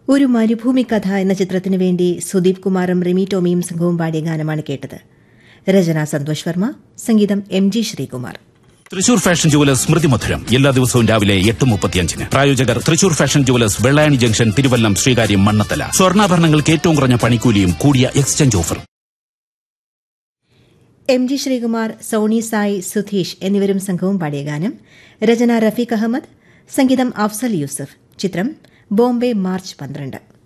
ഒരു മരുഭൂമി കഥ എന്ന ചിത്രത്തിനു വേണ്ടി സുദീപ് കുമാറും റിമി ടോമിയും സംഘവും പാടിയ ഗാനമാണ് കേട്ടത് രചന സന്തോഷ് വർമ്മ സംഗീതം M G Sreekumar Thrissur fashion jewellers സ്മൃതി മധുരം എല്ലാ ദിവസവും രാവിലെ എട്ട് മുപ്പത്തിയഞ്ചിന് പ്രായോജകർ Thrissur fashion jewellers Vellayani junction Thiruvallam Sreekaryam Mannanthala സ്വർണ്ണാഭരണങ്ങൾക്ക് ഏറ്റവും കുറഞ്ഞ പണിക്കൂലിയും കൂടിയ എക്സ്ചേഞ്ച് ഓഫറും എം ജി ശ്രീകുമാർ സോണി സായ് സുധീഷ് എന്നിവരും സംഘവും പാടിയ ഗാനം രചന റഫീഖ് അഹമ്മദ് സംഗീതം അഫ്സൽ യൂസഫ് ചിത്രം ബോംബെ മാർച്ച് പന്ത്രണ്ട്